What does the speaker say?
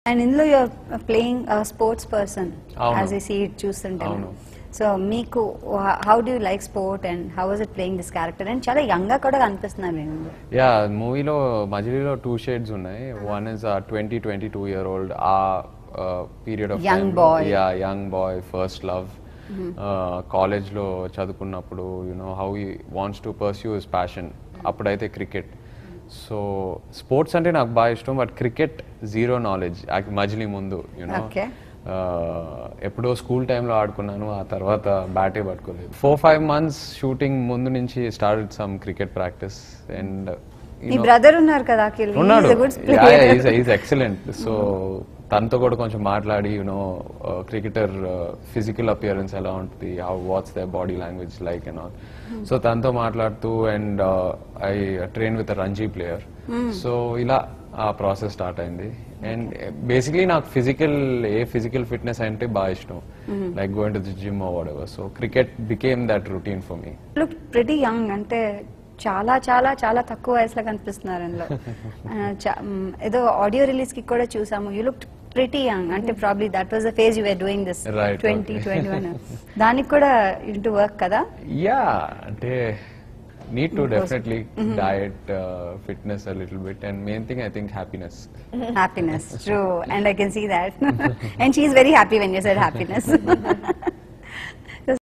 And ఇందులో you are playing sports person అవును. As I see it చూస్తుంటే అవును. సో మీకు how do like sport and how was it playing this character and చాలా young గా కూడా కనిపిస్తున్నారు నేను యా మూవీలో మజిలీలో టూ షేడ్స్ ఉన్నాయి one is twenty twenty two year old uh period of Young boy. Yeah young boy first love కాలేజ్లో చదువుకున్నప్పుడు you know how he wants to pursue his passion అప్పుడైతే క్రికెట్ సో స్పోర్ట్స్ అంటే నాకు బాగా ఇష్టం but cricket zero knowledge Majili ముందు you know Okay. ఎప్పుడో school టైంలో ఆడుకున్నాను ఆ తర్వాత బ్యాటే పట్టుకోలేదు ఫోర్ ఫైవ్ మంత్స్ షూటింగ్ ముందు నుంచి start some cricket practice and మీ బ్రదర్ ఉన్నారు కదా అఖిల్ ఉన్నాడు గుడ్ ఈజ్ ఎక్సలెంట్ సో తనతో కూడా కొంచెం మాట్లాడి యూనో క్రికెటర్ ఫిజికల్ అపియరెన్స్ ఎలా ఉంటుంది how what's the body language like and all so తనతో మాట్లాడుతూ and I train with Ranji player so ఇలా ఆ ప్రాసెస్ స్టార్ట్ అయింది అండ్ బేసిక్లీ నాకు ఫిజికల్ ఏ ఫిజికల్ ఫిట్నెస్ అంటే బాగా ఇష్టం like going to the gym or ever so cricket became that routine for me look pretty young అంటే చాలా చాలా చాలా తక్కువ వయసులో కనిపిస్తున్నారు అందులో ఆ, చా- మ్, ఏదో ఆడియో రిలీజ్ కి కూడా చూసాము యూ లుక్ ప్రిటీ యంగ్ అంటే probably that was the phase you are doing this Right, twenty okay. Twenty one దానికి కూడా ఇంటూ వర్క్ కదా యా అంటే need to definitely diet fitness a little bit and main thing I think happiness happiness true and i can see that and she's very happy when you said happiness